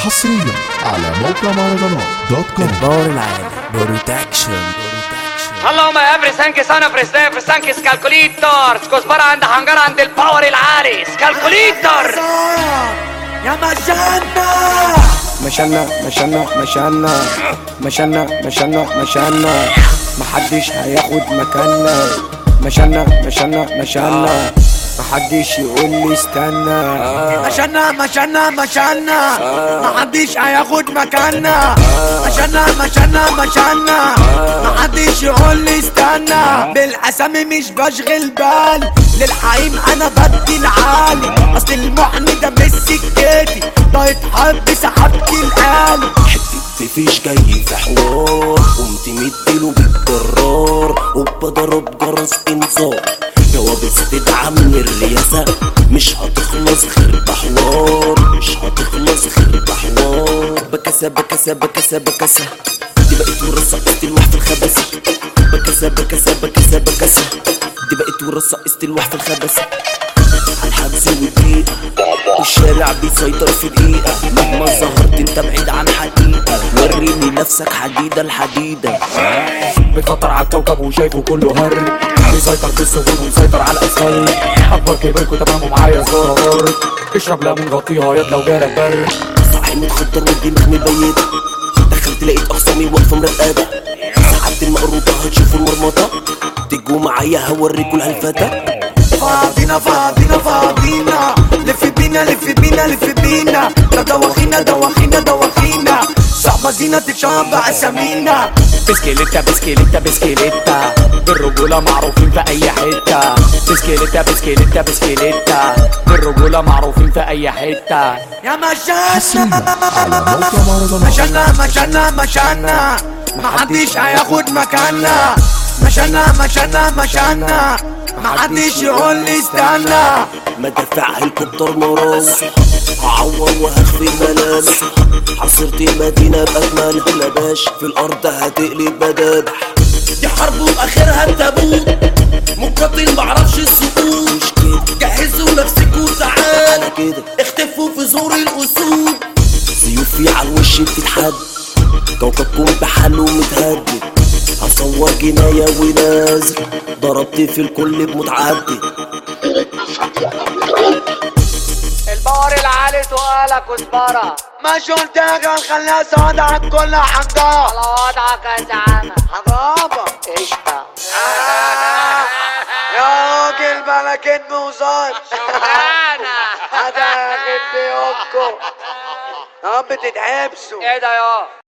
حصريا على موقع مهرجانات دوت كوم الباور العالي بروتكشن اللهم افري سانكس انا فريستيف سانكس كالكوليتر كزبره عند حنجره عند الباور العالي كالكوليتر يا مجنة مشانا مشانا مشانا مشانا مشانا مشانا محدش هياخد مكاننا مشانا مشانا مشانا محدش يقول لي استنى مشانا مشانا مشانا محدش هياخد مكاننا مشانا مشانا مشانا محدش يقول لي استنى بالاسامي مش بشغل بال للحقيم انا بدي العالي اصل المحن ده مش سكتي ده يتحب سحبتي الآلي مفيش جاي في حوار قمت مديله بالجرار وبضرب جرس انذار جواب استدعاء من الرئاسة مش هتخلص غير بحوار مش هتخلص غير بحوار بكسة بكسة بكسة بكسة دي بقت ورصة استلواح في الخبسة بكسة بكسة بكسة بكسة دي بقت ورصة استلواح في الخبسة الحبس والضيقة الشارع بيسيطر في دقيقة مهما ظهرت انت بعيد عن حقيقة وريني نفسك حديدة الحديدة بيخطر على الكوكب وشايفه كله هر بيسيطر بالسهول ويسيطر على الاسفل اكبر كبركوا تمامه معايا صغار اشرب ليمون غطيها يد لو جالك برد صاحي متخدر والدماغ مبيتة دخلت لقيت اخصامي واقفة مرقدة سحبت المقروطة هتشوفوا المرمطة تجوا معايا هوريكوا الهلفتة فاضينا فاضينا فاضينا لف بينا لف بينا لف بينا ده دواخينا دواخينا دواخينا صعبة زينة تتشرب اسامينا بسكيليتا بسكيليتا بسكيليتا بالرجولة معروفين في أي حتة بسكيليتا بسكيليتا بسكيليتا بالرجولة معروفين في أي حتة يا حصريا على موقع مشانا مهرجانات مشانا مشانا مشانا محدش هياخد مكاننا مشانا مشانا مشانا محدش يقول لي استنى مدافع هليكوبتر مراس هعور وهخفي ملامح عصرت المدينة بأجملها نباش في الأرض هتقلب مدابح دي حرب وآخرها التابوت مقاتل معرفش السقوط مش كده جهزوا نفسكوا تعالى كده اختفوا في زور الأسود سيوفي على الوش بتتحد كوكبكم بحاله متهدد هصور جناية ونازل ضربت في الكل بمتعدد الباور العالي سؤالك كزبره ما شفت يا خليها سعادة عن كل حاجة على وضعك يا زعامه حرابة قشطه يا راجل بلا كدب وزار شغلانه هذا يا خبي امكم يا رب تتحبسوا ايه ده يا